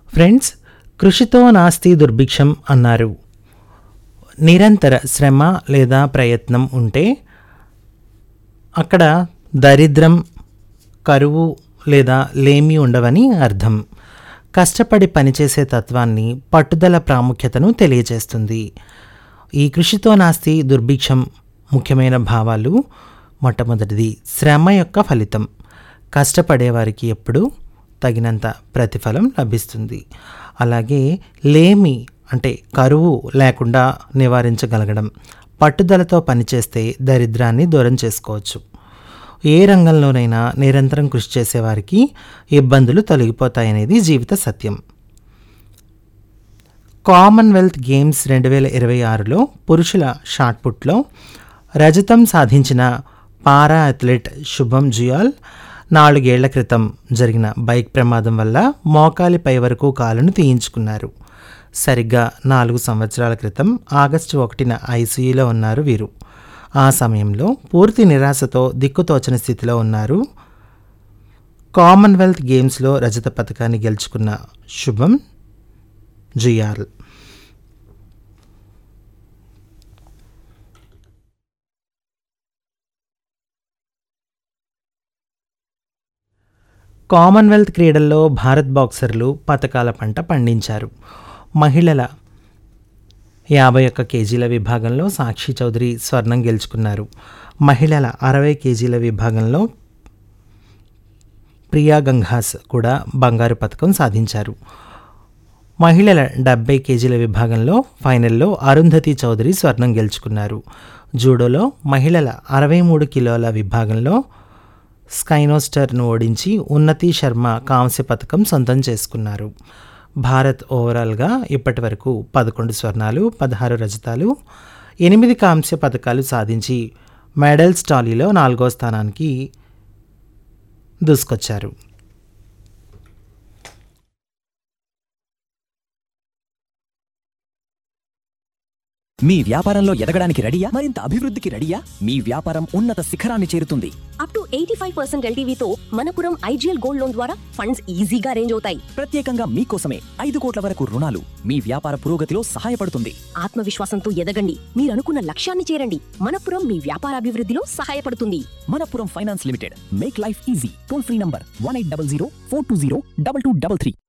friends కృషితో నాస్తి దుర్భిక్షం అన్నారు నిరంతర శ్రమ లేదా ప్రయత్నం ఉంటే అక్కడ దరిద్రం కరువు లేదా లేమి ఉండవని అర్థం కష్టపడి పనిచేసే తత్వాన్ని పట్టుదల ప్రాముఖ్యతను తెలియజేస్తుంది ఈ కృషితో నాస్తి దుర్భిక్షం ముఖ్యమైన భావాలు మొట్టమొదటిది శ్రమ యొక్క ఫలితం కష్టపడేవారికి ఎప్పుడూ తగినంత ప్రతిఫలం లభిస్తుంది అలాగే లేమి అంటే కరువు లేకుండా నివారించగలగడం పట్టుదలతో పనిచేస్తే దరిద్రాన్ని దూరం చేసుకోవచ్చు ఏ రంగంలోనైనా నిరంతరం కృషి చేసేవారికి ఇబ్బందులు తొలగిపోతాయనేది జీవిత సత్యం కామన్వెల్త్ గేమ్స్ రెండు వేల ఇరవై ఆరులో పురుషుల షాట్పుట్లో రజతం సాధించిన పారా అథ్లెట్ శుభం జుయాల్ నాలుగేళ్ల క్రితం జరిగిన బైక్ ప్రమాదం వల్ల మోకాలి పై వరకు కాలును తీయించుకున్నారు సరిగ్గా నాలుగు సంవత్సరాల క్రితం ఆగస్టు ఒకటిన ఐసీయూలో ఉన్నారు వీరు ఆ సమయంలో పూర్తి నిరాశతో దిక్కుతోచని స్థితిలో ఉన్నారు కామన్వెల్త్ గేమ్స్లో రజత పథకాన్ని గెలుచుకున్న శుభం జుయాల్ కామన్వెల్త్ క్రీడల్లో భారత్ బాక్సర్లు పథకాల పంట పండించారు మహిళల యాభై ఒక్క కేజీల విభాగంలో సాక్షి చౌదరి స్వర్ణం గెలుచుకున్నారు మహిళల అరవై కేజీల విభాగంలో ప్రియా గంగాస్ కూడా బంగారు పథకం సాధించారు మహిళల డెబ్బై కేజీల విభాగంలో ఫైనల్లో అరుంధతి చౌదరి స్వర్ణం గెలుచుకున్నారు జూడోలో మహిళల అరవై మూడు కిలోల విభాగంలో స్కైనోస్టర్ను ఓడించి ఉన్నతి శర్మ కాంస్య పథకం సొంతం చేసుకున్నారు భారత్ ఓవరాల్గా ఇప్పటి వరకు పదకొండు స్వర్ణాలు పదహారు రజతాలు ఎనిమిది కాంస్య పథకాలు సాధించి మెడల్స్ టాలీలో నాలుగో స్థానానికి దూసుకొచ్చారు మీ వ్యాపారంలో ఎదగడానికి రెడీయా మరింత అభివృద్ధికి రెడీయా మీ వ్యాపారం ఉన్నత శిఖరాన్ని చేరుతుంది up to eighty five percent ఎల్టీవీతో మనపురం ఐజీఎల్ గోల్డ్ లోన్ ద్వారా ఫండ్స్ ఈజీగా రేంజ్ అవుతాయి ప్రత్యేకంగా మీకోసమే ఐదు కోట్ల వరకు రుణాలు మీ వ్యాపార పురోగతిలో సహాయపడుతుంది ఆత్మవిశ్వాసంతో ఎదగండి మీరు అనుకున్న లక్ష్యాన్ని చేరండి మనపురం మీ వ్యాపార అభివృద్ధిలో సహాయపడుతుంది Manappuram finance limited make life easy toll free number one eight double zero four two zero double two double three